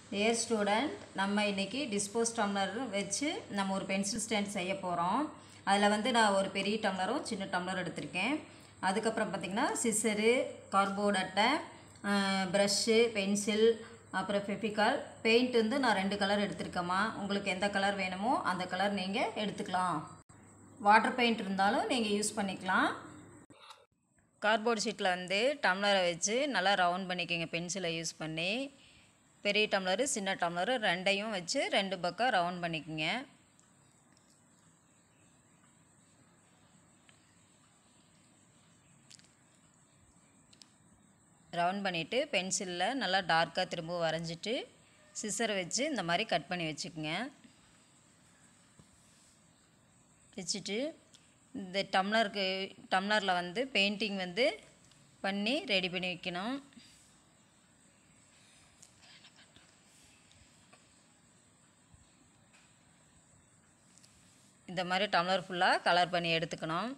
dear student நம்ம இன்றைக்கி dispose tumbler வச்சு நம்ம ஒரு பென்சில் ஸ்டாண்ட் செய்ய போகிறோம் அதில் வந்து நான் ஒரு பெரிய டம்ளரும் சின்ன டம்ளர் எடுத்திருக்கேன் அதுக்கப்புறம் பார்த்திங்கன்னா சிசரு கார்போர்ட் அட்டை ப்ரஷ்ஷு பென்சில் அப்புறம் ஃபெஃபிகால் பெயிண்ட் வந்து நான் ரெண்டு கலர் எடுத்திருக்கேம்மா உங்களுக்கு எந்த கலர் வேணுமோ அந்த கலர் நீங்கள் எடுத்துக்கலாம் வாட்டர் பெயிண்ட் இருந்தாலும் நீங்கள் யூஸ் பண்ணிக்கலாம் கார்ட்போர்ட் ஷீட்டில் வந்து டம்ளரை வச்சு நல்லா ரவுண்ட் பண்ணிக்கோங்க பென்சிலை யூஸ் பண்ணி பெரிய டம்ளரு சின்ன டம்ளரு ரெண்டையும் வச்சு ரெண்டு பக்கம் ரவுண்ட் பண்ணிக்கோங்க ரவுண்ட் பண்ணிவிட்டு பென்சிலில் நல்லா டார்க்காக திரும்ப வரைஞ்சிட்டு சிசரை வச்சு இந்த மாதிரி கட் பண்ணி வச்சுக்கோங்க வச்சுட்டு இந்த டம்ளருக்கு டம்ளரில் வந்து பெயிண்டிங் வந்து பண்ணி ரெடி பண்ணி வைக்கணும் இந்த மாதிரி டம்ளர் ஃபுல்லாக கலர் பண்ணி எடுத்துக்கணும்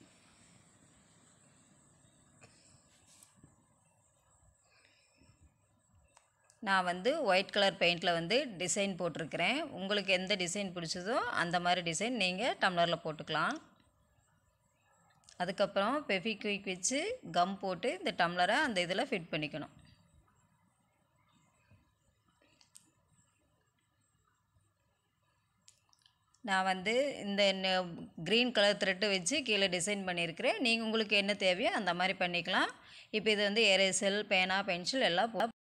நான் வந்து ஒயிட் கலர் பெயிண்டில் வந்து டிசைன் போட்டிருக்கிறேன் உங்களுக்கு எந்த டிசைன் பிடிச்சதோ அந்த மாதிரி டிசைன் நீங்கள் டம்ளரில் போட்டுக்கலாம் அதுக்கப்புறம் பெஃபிக்விக் வச்சு கம் போட்டு இந்த டம்ளரை அந்த இதில் ஃபிட் பண்ணிக்கணும் நான் வந்து இந்த க்ரீன் கலர் த்ரெட்டு வச்சு கீழே டிசைன் பண்ணியிருக்கிறேன் நீங்கள் உங்களுக்கு என்ன தேவையோ அந்த மாதிரி பண்ணிக்கலாம் இப்போ இது வந்து எரேசல் பேனா பென்சில் எல்லாம்